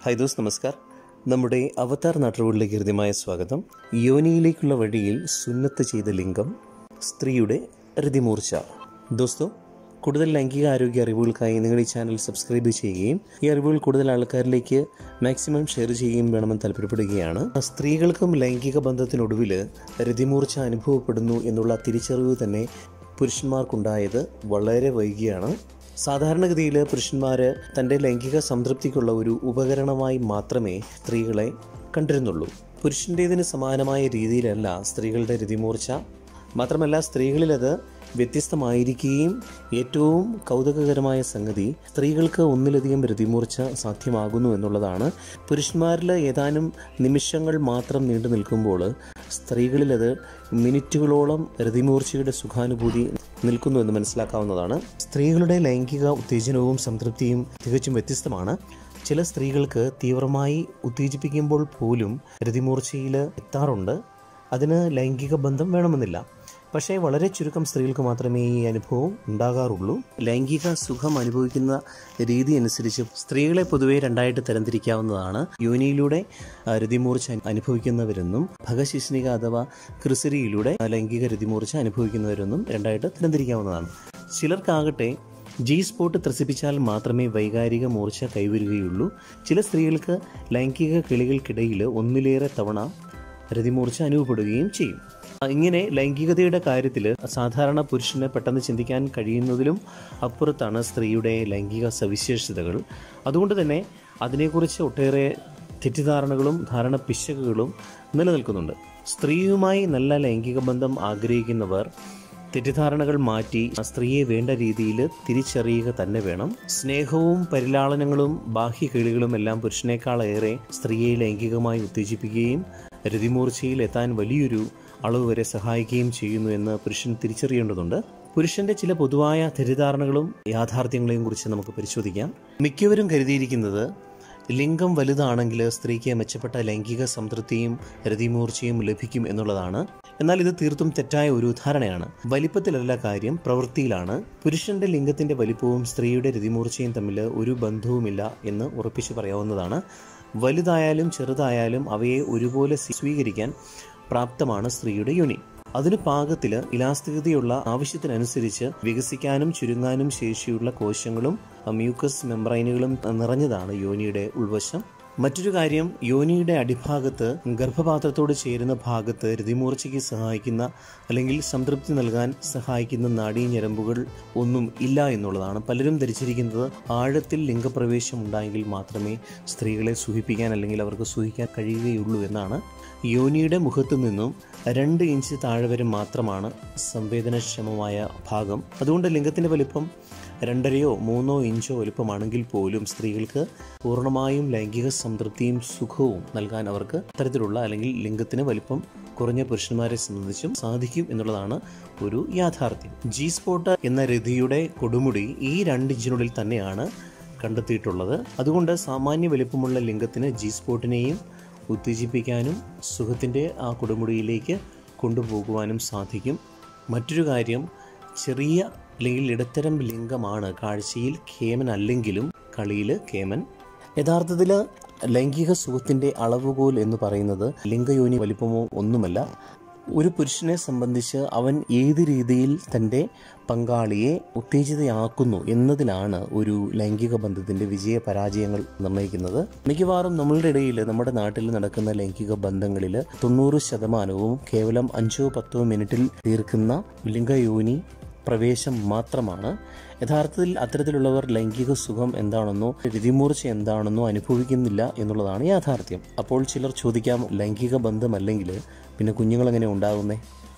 hi those നമസ്കാർ നമ്മുടെ അവതാർ നാട്ടുകളിലേക്ക് ഹൃദ്യമായ സ്വാഗതം യോനിയിലേക്കുള്ള വഴിയിൽ സുന്നത്ത് ചെയ്ത ലിംഗം സ്ത്രീയുടെ ഹൃതിമൂർച്ച ദോസ്തോ കൂടുതൽ ലൈംഗിക ആരോഗ്യ അറിവുകൾക്കായി നിങ്ങൾ ഈ ചാനൽ സബ്സ്ക്രൈബ് ചെയ്യുകയും ഈ അറിവുകൾ കൂടുതൽ ആൾക്കാരിലേക്ക് മാക്സിമം ഷെയർ ചെയ്യുകയും വേണമെന്ന് താല്പര്യപ്പെടുകയാണ് സ്ത്രീകൾക്കും ലൈംഗിക ബന്ധത്തിനൊടുവിൽ രതിമൂർച്ച അനുഭവപ്പെടുന്നു എന്നുള്ള തിരിച്ചറിവ് തന്നെ പുരുഷന്മാർക്കുണ്ടായത് വളരെ വൈകിയാണ് സാധാരണഗതിയിൽ പുരുഷന്മാർ തൻ്റെ ലൈംഗിക സംതൃപ്തിക്കുള്ള ഒരു ഉപകരണമായി മാത്രമേ സ്ത്രീകളെ കണ്ടിരുന്നുള്ളൂ പുരുഷൻ്റേതിന് സമാനമായ രീതിയിലല്ല സ്ത്രീകളുടെ രതിമൂർച്ച മാത്രമല്ല സ്ത്രീകളിൽ അത് വ്യത്യസ്തമായിരിക്കുകയും ഏറ്റവും കൗതുകകരമായ സംഗതി സ്ത്രീകൾക്ക് ഒന്നിലധികം രതിമൂർച്ച സാധ്യമാകുന്നു എന്നുള്ളതാണ് പുരുഷന്മാരിൽ ഏതാനും നിമിഷങ്ങൾ മാത്രം നീണ്ടു നിൽക്കുമ്പോൾ സ്ത്രീകളിൽ അത് മിനിറ്റുകളോളം രതിമൂർച്ചയുടെ സുഖാനുഭൂതി നിൽക്കുന്നു എന്ന് മനസ്സിലാക്കാവുന്നതാണ് സ്ത്രീകളുടെ ലൈംഗിക ഉത്തേജനവും സംതൃപ്തിയും തികച്ചും വ്യത്യസ്തമാണ് ചില സ്ത്രീകൾക്ക് തീവ്രമായി ഉത്തേജിപ്പിക്കുമ്പോൾ പോലും രതിമൂർച്ചയിൽ എത്താറുണ്ട് അതിന് ലൈംഗിക ബന്ധം വേണമെന്നില്ല പക്ഷേ വളരെ ചുരുക്കം സ്ത്രീകൾക്ക് മാത്രമേ ഈ അനുഭവം ഉണ്ടാകാറുള്ളൂ ലൈംഗിക സുഖം അനുഭവിക്കുന്ന രീതി അനുസരിച്ച് സ്ത്രീകളെ പൊതുവെ രണ്ടായിട്ട് തരംതിരിക്കാവുന്നതാണ് യോനിയിലൂടെ ആ, രതിമൂർച്ച അനുഭവിക്കുന്നവരെന്നും ഭഗശിഷ്ണിക അഥവാ ക്രിസരിയിലൂടെ ലൈംഗിക രതിമൂർച്ച അനുഭവിക്കുന്നവരെന്നും രണ്ടായിട്ട് തരംതിരിക്കാവുന്നതാണ് ചിലർക്കാകട്ടെ ജി സ്പോട്ട് ത്രസിപ്പിച്ചാൽ മാത്രമേ വൈകാരിക മൂർച്ച കൈവരുകയുള്ളൂ ചില സ്ത്രീകൾക്ക് ലൈംഗിക കിളികൾക്കിടയിൽ ഒന്നിലേറെ തവണ രതിമൂർച്ച അനുഭവപ്പെടുകയും ചെയ്യും ഇങ്ങനെ ലൈംഗികതയുടെ കാര്യത്തിൽ സാധാരണ പുരുഷന് പെട്ടെന്ന് ചിന്തിക്കാൻ കഴിയുന്നതിലും അപ്പുറത്താണ് സ്ത്രീയുടെ ലൈംഗിക സവിശേഷതകൾ അതുകൊണ്ട് തന്നെ അതിനെക്കുറിച്ച് ഒട്ടേറെ തെറ്റിദ്ധാരണകളും ധാരണ പിശകുകളും നിലനിൽക്കുന്നുണ്ട് സ്ത്രീയുമായി നല്ല ലൈംഗിക ബന്ധം ആഗ്രഹിക്കുന്നവർ തെറ്റിദ്ധാരണകൾ മാറ്റി ആ സ്ത്രീയെ വേണ്ട രീതിയിൽ തിരിച്ചറിയുക തന്നെ വേണം സ്നേഹവും പരിലാളനങ്ങളും ബാഹ്യ കിളികളും എല്ലാം പുരുഷനേക്കാളേറെ സ്ത്രീയെ ലൈംഗികമായി ഉത്തേജിപ്പിക്കുകയും രതിമൂർച്ചയിൽ എത്താൻ വലിയൊരു അളവ് വരെ സഹായിക്കുകയും ചെയ്യുന്നു എന്ന് പുരുഷൻ തിരിച്ചറിയേണ്ടതുണ്ട് പുരുഷന്റെ ചില പൊതുവായ തെറ്റിദ്ധാരണകളും യാഥാർത്ഥ്യങ്ങളെയും കുറിച്ച് നമുക്ക് പരിശോധിക്കാം മിക്കവരും കരുതിയിരിക്കുന്നത് ലിംഗം വലുതാണെങ്കിൽ സ്ത്രീക്ക് മെച്ചപ്പെട്ട ലൈംഗിക സംതൃപ്തിയും രതിമൂർച്ചയും ലഭിക്കും എന്നുള്ളതാണ് എന്നാൽ ഇത് തീർത്തും തെറ്റായ ഒരു ധാരണയാണ് വലിപ്പത്തിലല്ല കാര്യം പ്രവൃത്തിയിലാണ് പുരുഷന്റെ ലിംഗത്തിന്റെ വലിപ്പവും സ്ത്രീയുടെ രതിമൂർച്ചയും തമ്മിൽ ഒരു ബന്ധവുമില്ല എന്ന് ഉറപ്പിച്ചു പറയാവുന്നതാണ് വലുതായാലും ചെറുതായാലും അവയെ ഒരുപോലെ സ്വീകരിക്കാൻ പ്രാപ്തമാണ് സ്ത്രീയുടെ യോനി അതിന് പാകത്തിൽ ഇലാസ്തികതയുള്ള ആവശ്യത്തിനനുസരിച്ച് വികസിക്കാനും ചുരുങ്ങാനും ശേഷിയുള്ള കോശങ്ങളും മ്യൂക്കസ് മെംബ്രൈനുകളും നിറഞ്ഞതാണ് യോനിയുടെ ഉൾവശം മറ്റൊരു കാര്യം യോനിയുടെ അടിഭാഗത്ത് ഗർഭപാത്രത്തോട് ചേരുന്ന ഭാഗത്ത് രതിമൂർച്ചയ്ക്ക് സഹായിക്കുന്ന അല്ലെങ്കിൽ സംതൃപ്തി നൽകാൻ സഹായിക്കുന്ന നാഡീഞരമ്പുകൾ ഒന്നും ഇല്ല എന്നുള്ളതാണ് പലരും ധരിച്ചിരിക്കുന്നത് ആഴത്തിൽ ലിംഗപ്രവേശം ഉണ്ടായെങ്കിൽ മാത്രമേ സ്ത്രീകളെ സുഖിപ്പിക്കാൻ അല്ലെങ്കിൽ അവർക്ക് സുഖിക്കാൻ കഴിയുകയുള്ളൂ എന്നാണ് യോനിയുടെ മുഖത്തു നിന്നും രണ്ട് ഇഞ്ച് താഴെ വരെ മാത്രമാണ് സംവേദനക്ഷമമായ ഭാഗം അതുകൊണ്ട് ലിംഗത്തിന്റെ വലിപ്പം രണ്ടരയോ മൂന്നോ ഇഞ്ചോ വലുപ്പമാണെങ്കിൽ പോലും സ്ത്രീകൾക്ക് പൂർണ്ണമായും ലൈംഗിക സംതൃപ്തിയും സുഖവും നൽകാൻ അവർക്ക് അത്തരത്തിലുള്ള അല്ലെങ്കിൽ ലിംഗത്തിന് വലിപ്പം കുറഞ്ഞ പുരുഷന്മാരെ സംബന്ധിച്ചും സാധിക്കും എന്നുള്ളതാണ് ഒരു യാഥാർത്ഥ്യം ജി സ്പോട്ട് എന്ന രതിയുടെ കൊടുമുടി ഈ രണ്ട് ഇഞ്ചിനുള്ളിൽ തന്നെയാണ് കണ്ടെത്തിയിട്ടുള്ളത് അതുകൊണ്ട് സാമാന്യ വലിപ്പമുള്ള ലിംഗത്തിന് ജി സ്പോട്ടിനെയും ഉത്തേജിപ്പിക്കാനും സുഖത്തിൻ്റെ ആ കൊടുമുടിയിലേക്ക് കൊണ്ടുപോകുവാനും സാധിക്കും മറ്റൊരു കാര്യം ചെറിയ അല്ലെങ്കിൽ ഇടത്തരം ലിംഗമാണ് കാഴ്ചയിൽ കേമൻ അല്ലെങ്കിലും കളിയിൽ കേമൻ യഥാർത്ഥത്തിൽ ലൈംഗിക സുഖത്തിൻ്റെ അളവുകോൽ എന്ന് പറയുന്നത് ലിംഗയോനി വലിപ്പമോ ഒന്നുമല്ല ഒരു പുരുഷനെ സംബന്ധിച്ച് അവൻ ഏത് രീതിയിൽ തൻ്റെ പങ്കാളിയെ ഉത്തേജിതയാക്കുന്നു എന്നതിലാണ് ഒരു ലൈംഗിക ബന്ധത്തിൻ്റെ വിജയ പരാജയങ്ങൾ നിർണ്ണയിക്കുന്നത് മിക്കവാറും നമ്മളുടെ ഇടയിൽ നമ്മുടെ നാട്ടിൽ നടക്കുന്ന ലൈംഗിക ബന്ധങ്ങളിൽ തൊണ്ണൂറ് ശതമാനവും കേവലം അഞ്ചോ പത്തോ മിനിറ്റിൽ തീർക്കുന്ന ലിംഗയോനി പ്രവേശം മാത്രമാണ് യഥാർത്ഥത്തിൽ അത്തരത്തിലുള്ളവർ ലൈംഗിക സുഖം എന്താണെന്നോ രതിമൂർച്ച എന്താണെന്നോ അനുഭവിക്കുന്നില്ല എന്നുള്ളതാണ് യാഥാർത്ഥ്യം അപ്പോൾ ചിലർ ചോദിക്കാം ലൈംഗിക ബന്ധമല്ലെങ്കിൽ പിന്നെ കുഞ്ഞുങ്ങൾ എങ്ങനെ ഉണ്ടാകുന്നേ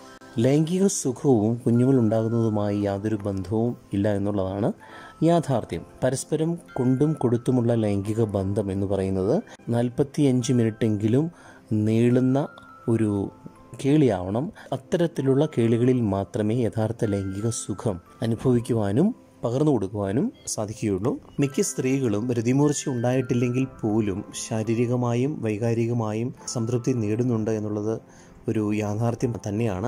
ലൈംഗിക സുഖവും കുഞ്ഞുങ്ങൾ ഉണ്ടാകുന്നതുമായി യാതൊരു ബന്ധവും ഇല്ല എന്നുള്ളതാണ് യാഥാർത്ഥ്യം പരസ്പരം കൊണ്ടും കൊടുത്തുമുള്ള ലൈംഗിക ബന്ധം എന്ന് പറയുന്നത് നാൽപ്പത്തിയഞ്ച് മിനിറ്റെങ്കിലും നീളുന്ന ഒരു കേളിയാവണം അത്തരത്തിലുള്ള കേളികളിൽ മാത്രമേ യഥാർത്ഥ ലൈംഗിക സുഖം അനുഭവിക്കുവാനും പകർന്നു കൊടുക്കുവാനും സാധിക്കുകയുള്ളൂ മിക്ക സ്ത്രീകളും രതിമൂർച്ച ഉണ്ടായിട്ടില്ലെങ്കിൽ പോലും ശാരീരികമായും വൈകാരികമായും സംതൃപ്തി നേടുന്നുണ്ട് എന്നുള്ളത് ഒരു യാഥാർത്ഥ്യം തന്നെയാണ്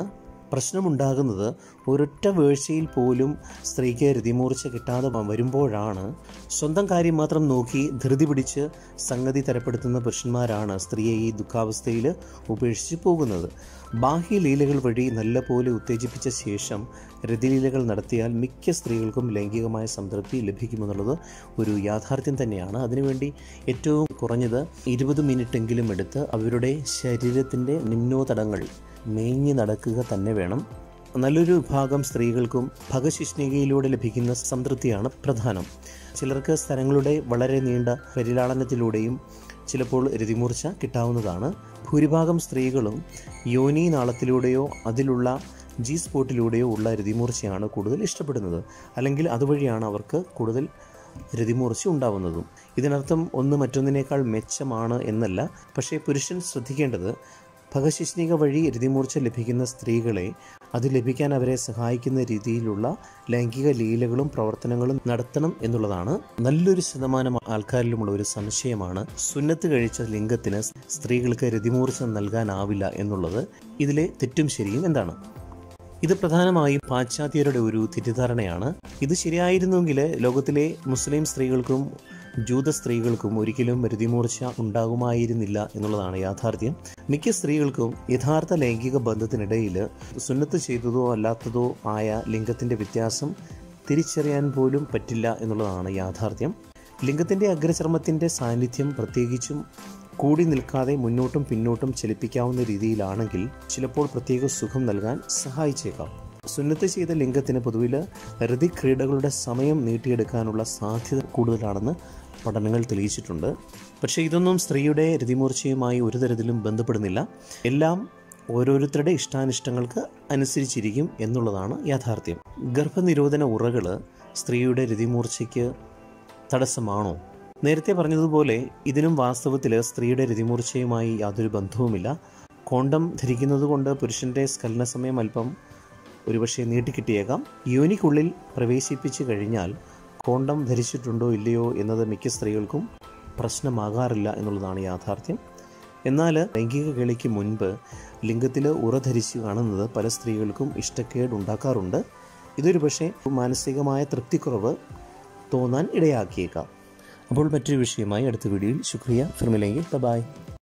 പ്രശ്നമുണ്ടാകുന്നത് ഒരൊറ്റ വീഴ്ചയിൽ പോലും സ്ത്രീക്ക് രതിമൂർച്ച കിട്ടാതെ വരുമ്പോഴാണ് സ്വന്തം കാര്യം മാത്രം നോക്കി ധൃതി പിടിച്ച് സംഗതി തരപ്പെടുത്തുന്ന പുരുഷന്മാരാണ് സ്ത്രീയെ ഈ ദുഃഖാവസ്ഥയിൽ ഉപേക്ഷിച്ച് പോകുന്നത് ബാഹ്യലീലകൾ വഴി നല്ലപോലെ ഉത്തേജിപ്പിച്ച ശേഷം രതിലീലകൾ നടത്തിയാൽ മിക്ക സ്ത്രീകൾക്കും ലൈംഗികമായ സംതൃപ്തി ലഭിക്കുമെന്നുള്ളത് ഒരു യാഥാർത്ഥ്യം തന്നെയാണ് അതിനുവേണ്ടി ഏറ്റവും കുറഞ്ഞത് ഇരുപത് മിനിറ്റെങ്കിലും എടുത്ത് അവരുടെ ശരീരത്തിൻ്റെ നിമ്നോതടങ്ങൾ മേഞ്ഞു നടക്കുക തന്നെ വേണം നല്ലൊരു വിഭാഗം സ്ത്രീകൾക്കും ഭഗശിഷ്ണികയിലൂടെ ലഭിക്കുന്ന സംതൃപ്തിയാണ് പ്രധാനം ചിലർക്ക് സ്ഥലങ്ങളുടെ വളരെ നീണ്ട പരിലാളനത്തിലൂടെയും ചിലപ്പോൾ രതിമൂർച്ച കിട്ടാവുന്നതാണ് ഭൂരിഭാഗം സ്ത്രീകളും യോനി നാളത്തിലൂടെയോ അതിലുള്ള ജി സ്പോട്ടിലൂടെയോ ഉള്ള രതിമൂർച്ചയാണ് കൂടുതൽ ഇഷ്ടപ്പെടുന്നത് അല്ലെങ്കിൽ അതുവഴിയാണ് അവർക്ക് കൂടുതൽ രതിമൂർച്ച ഉണ്ടാവുന്നതും ഇതിനർത്ഥം ഒന്ന് മറ്റൊന്നിനേക്കാൾ മെച്ചമാണ് എന്നല്ല പക്ഷേ പുരുഷൻ ശ്രദ്ധിക്കേണ്ടത് ഭഗശിഷ്ണിക വഴി രതിമൂർച്ച ലഭിക്കുന്ന സ്ത്രീകളെ അത് ലഭിക്കാൻ അവരെ സഹായിക്കുന്ന രീതിയിലുള്ള ലൈംഗിക ലീലകളും പ്രവർത്തനങ്ങളും നടത്തണം എന്നുള്ളതാണ് നല്ലൊരു ശതമാനം ആൾക്കാരിലുമുള്ള ഒരു സംശയമാണ് സുന്നത്ത് കഴിച്ച ലിംഗത്തിന് സ്ത്രീകൾക്ക് രതിമൂർച്ച നൽകാനാവില്ല എന്നുള്ളത് ഇതിലെ തെറ്റും ശരിയും എന്താണ് ഇത് പ്രധാനമായും പാശ്ചാത്യരുടെ ഒരു തെറ്റിദ്ധാരണയാണ് ഇത് ശരിയായിരുന്നെങ്കിൽ ലോകത്തിലെ മുസ്ലിം സ്ത്രീകൾക്കും ജൂത സ്ത്രീകൾക്കും ഒരിക്കലും രതിമൂർച്ച ഉണ്ടാകുമായിരുന്നില്ല എന്നുള്ളതാണ് യാഥാർത്ഥ്യം മിക്ക സ്ത്രീകൾക്കും യഥാർത്ഥ ലൈംഗിക ബന്ധത്തിനിടയിൽ സുന്നത്ത് ചെയ്തതോ അല്ലാത്തതോ ആയ ലിംഗത്തിൻ്റെ വ്യത്യാസം തിരിച്ചറിയാൻ പോലും പറ്റില്ല എന്നുള്ളതാണ് യാഥാർത്ഥ്യം ലിംഗത്തിൻ്റെ അഗ്രചർമ്മത്തിൻ്റെ സാന്നിധ്യം പ്രത്യേകിച്ചും കൂടി നിൽക്കാതെ മുന്നോട്ടും പിന്നോട്ടും ചലിപ്പിക്കാവുന്ന രീതിയിലാണെങ്കിൽ ചിലപ്പോൾ പ്രത്യേക സുഖം നൽകാൻ സഹായിച്ചേക്കാം സുന്നത്ത് ചെയ്ത ലിംഗത്തിന് പൊതുവിൽ ഹൃതിക്രീഡകളുടെ സമയം നീട്ടിയെടുക്കാനുള്ള സാധ്യത കൂടുതലാണെന്ന് പഠനങ്ങൾ തെളിയിച്ചിട്ടുണ്ട് പക്ഷേ ഇതൊന്നും സ്ത്രീയുടെ രതിമൂർച്ചയുമായി ഒരു തരത്തിലും ബന്ധപ്പെടുന്നില്ല എല്ലാം ഓരോരുത്തരുടെ ഇഷ്ടാനിഷ്ടങ്ങൾക്ക് അനുസരിച്ചിരിക്കും എന്നുള്ളതാണ് യാഥാർത്ഥ്യം ഗർഭനിരോധന ഉറകൾ സ്ത്രീയുടെ രതിമൂർച്ചയ്ക്ക് തടസ്സമാണോ നേരത്തെ പറഞ്ഞതുപോലെ ഇതിനും വാസ്തവത്തിൽ സ്ത്രീയുടെ രതിമൂർച്ചയുമായി യാതൊരു ബന്ധവുമില്ല കോണ്ടം ധരിക്കുന്നത് കൊണ്ട് പുരുഷൻ്റെ സ്ഖലന സമയം അല്പം ഒരുപക്ഷെ നീട്ടിക്കിട്ടിയേക്കാം യോനിക്കുള്ളിൽ പ്രവേശിപ്പിച്ചു കഴിഞ്ഞാൽ കോണ്ടം ധരിച്ചിട്ടുണ്ടോ ഇല്ലയോ എന്നത് മിക്ക സ്ത്രീകൾക്കും പ്രശ്നമാകാറില്ല എന്നുള്ളതാണ് യാഥാർത്ഥ്യം എന്നാൽ ലൈംഗിക കേളിക്ക് മുൻപ് ലിംഗത്തിൽ ഉറ ധരിച്ച് കാണുന്നത് പല സ്ത്രീകൾക്കും ഇഷ്ടക്കേട് ഉണ്ടാക്കാറുണ്ട് ഇതൊരു പക്ഷേ മാനസികമായ തൃപ്തിക്കുറവ് തോന്നാൻ ഇടയാക്കിയേക്കാം അപ്പോൾ മറ്റൊരു വിഷയമായി അടുത്ത വീഡിയോയിൽ ശുക്രിയ ഫിർമിലെങ്കിൽ ബൈ